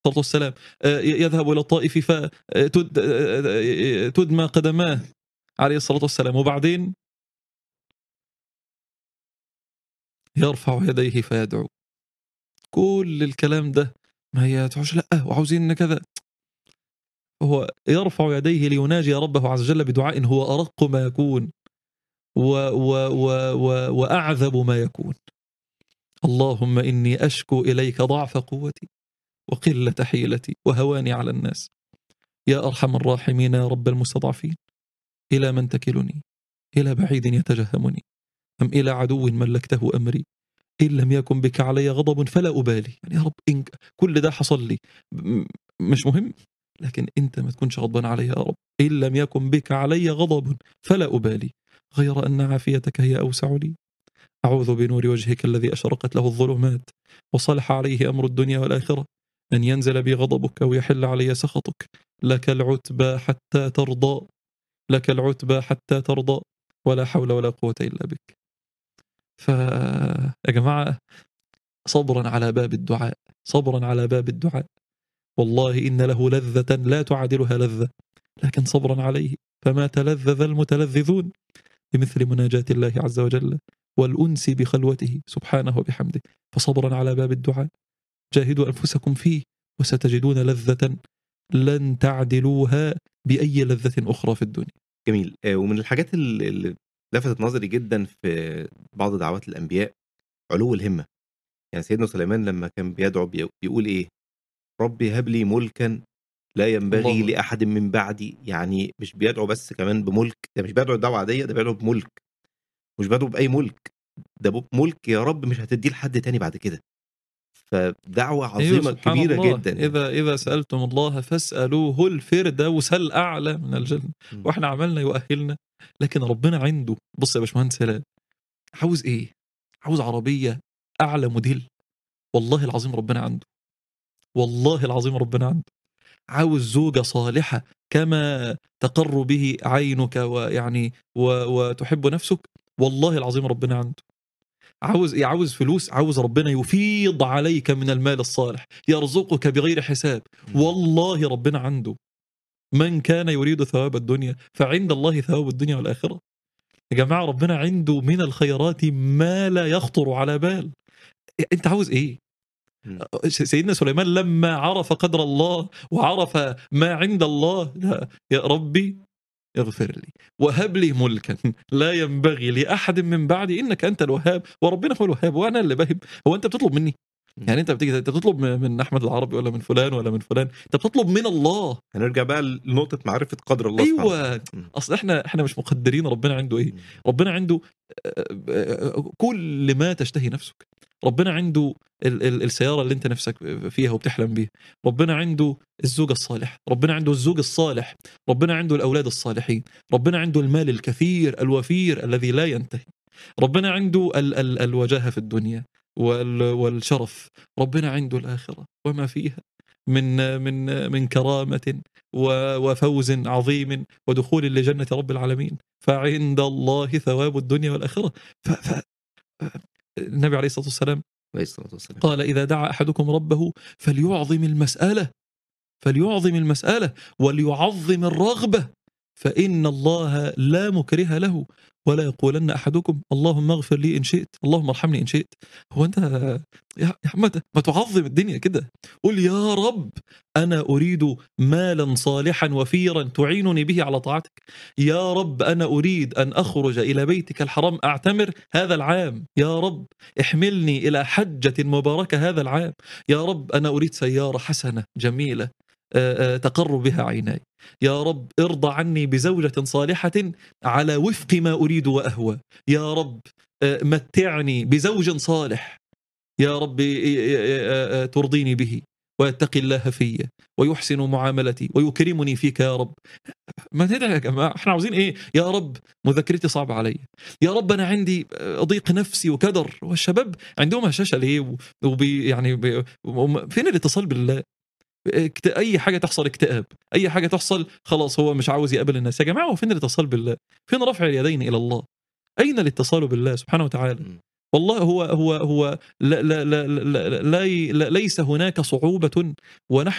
الصلاة والسلام يذهب إلى الطائف فتدمى قدماه عليه الصلاة والسلام وبعدين يرفع يديه فيدعو كل الكلام ده ما هي تعوش لا وعاوزين كذا هو يرفع يديه ليناجي ربه عز وجل بدعاء هو أرق ما يكون و و و و وأعذب ما يكون اللهم إني أشكو إليك ضعف قوتي وقلة حيلتي وهواني على الناس يا أرحم الراحمين يا رب المستضعفين إلى من تكلني إلى بعيد يتجهمني أم إلى عدو ملكته أمري إن لم يكن بك علي غضب فلا أبالي يعني يا رب إن كل ده حصل لي مش مهم لكن أنت ما تكونش غضبان علي يا رب إن لم يكن بك علي غضب فلا أبالي غير أن عافيتك هي أوسع لي أعوذ بنور وجهك الذي أشرقت له الظلمات وصلح عليه أمر الدنيا والآخرة أن ينزل بي غضبك أو يحل علي سخطك لك العتبى حتى ترضى لك العتبى حتى ترضى ولا حول ولا قوة إلا بك ف يا جماعة صبرا على باب الدعاء صبرا على باب الدعاء والله إن له لذة لا تعادلها لذة لكن صبرا عليه فما تلذذ المتلذذون بمثل مناجاة الله عز وجل والأنس بخلوته سبحانه وبحمده فصبرا على باب الدعاء جاهدوا أنفسكم فيه وستجدون لذة لن تعدلوها بأي لذة أخرى في الدنيا جميل آه، ومن الحاجات اللي لفتت نظري جدا في بعض دعوات الأنبياء علو الهمة يعني سيدنا سليمان لما كان بيدعو بيقول إيه ربي هب لي ملكا لا ينبغي الله. لأحد من بعدي يعني مش بيدعو بس كمان بملك ده مش بيدعو دعوة عادية ده بيدعو بملك مش بيدعو بأي ملك ده ملك يا رب مش هتديه لحد تاني بعد كده فدعوة أيوه، عظيمة أيوة كبيرة الله. جدا إذا إذا سألتم الله فاسألوه الفردوس الأعلى من الجنة م. وإحنا عملنا يؤهلنا لكن ربنا عنده بص يا باشمهندس هلال عاوز إيه؟ عاوز عربية أعلى موديل والله العظيم ربنا عنده والله العظيم ربنا عنده عاوز زوجة صالحة كما تقر به عينك ويعني وتحب نفسك والله العظيم ربنا عنده عاوز ايه عاوز فلوس عاوز ربنا يفيض عليك من المال الصالح يرزقك بغير حساب والله ربنا عنده من كان يريد ثواب الدنيا فعند الله ثواب الدنيا والآخرة يا جماعة ربنا عنده من الخيرات ما لا يخطر على بال انت عاوز ايه سيدنا سليمان لما عرف قدر الله وعرف ما عند الله يا ربي اغفر لي وهب لي ملكا لا ينبغي لاحد من بعدي انك انت الوهاب وربنا هو الوهاب وانا اللي بهب هو انت بتطلب مني يعني انت بتيجي انت بتطلب من احمد العربي ولا من فلان ولا من فلان انت بتطلب من الله هنرجع بقى لنقطه معرفه قدر الله ايوه اصل احنا احنا مش مقدرين ربنا عنده ايه ربنا عنده كل ما تشتهي نفسك ربنا عنده ال- ال- السياره اللي انت نفسك فيها وبتحلم بيها ربنا عنده الزوج الصالح ربنا عنده الزوج الصالح ربنا عنده الاولاد الصالحين ربنا عنده المال الكثير الوفير الذي لا ينتهي ربنا عنده ال- ال- الوجاهه في الدنيا والشرف ربنا عنده الآخرة وما فيها من من من كرامة وفوز عظيم ودخول لجنة رب العالمين فعند الله ثواب الدنيا والآخرة ف, ف النبي عليه الصلاة والسلام قال إذا دعا أحدكم ربه فليعظم المسألة فليعظم المسألة وليعظم الرغبة فإن الله لا مكره له ولا يقولن احدكم اللهم اغفر لي ان شئت اللهم ارحمني ان شئت هو انت يا احمد ما تعظم الدنيا كده قول يا رب انا اريد مالا صالحا وفيرا تعينني به على طاعتك يا رب انا اريد ان اخرج الى بيتك الحرام اعتمر هذا العام يا رب احملني الى حجه مباركه هذا العام يا رب انا اريد سياره حسنه جميله تقر بها عيناي يا رب ارضى عني بزوجة صالحة على وفق ما أريد وأهوى يا رب متعني بزوج صالح يا رب ترضيني به ويتقي الله في ويحسن معاملتي ويكرمني فيك يا رب ما ندعي يا جماعه احنا عاوزين ايه يا رب مذاكرتي صعبه علي يا رب انا عندي ضيق نفسي وكدر والشباب عندهم هشاشه ليه وبي يعني بي فين الاتصال بالله اي حاجه تحصل اكتئاب اي حاجه تحصل خلاص هو مش عاوز يقابل الناس يا جماعه هو فين الاتصال بالله فين رفع اليدين الى الله اين الاتصال بالله سبحانه وتعالى والله هو هو هو لا لا لا لا لا لا ليس هناك صعوبة ونحن